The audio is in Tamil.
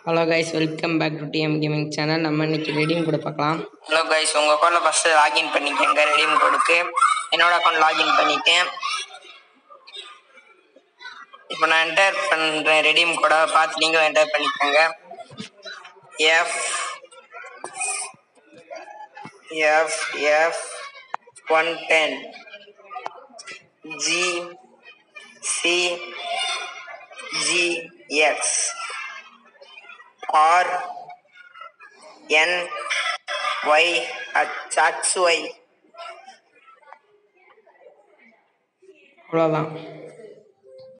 hello guys welcome back to DM gaming channel நம்ம இன்னைக்கு ரெடியும் கூட பார்க்கலாம் ஹலோ கைஸ் உங்கள் அக்கௌண்ட்டில் ஃபஸ்ட்டு லாகின் பண்ணிக்கோங்க ரெடீம் கோடுக்கு என்னோட அக்கௌண்ட் லாகின் பண்ணிட்டேன் இப்போ நான் என்டர் பண்ணுறேன் ரெடீம் கோடை பார்த்து நீங்களும் என்டர் பண்ணிக்கோங்க F F F one ten G C G X R N Y H Y அவ்வளோதான்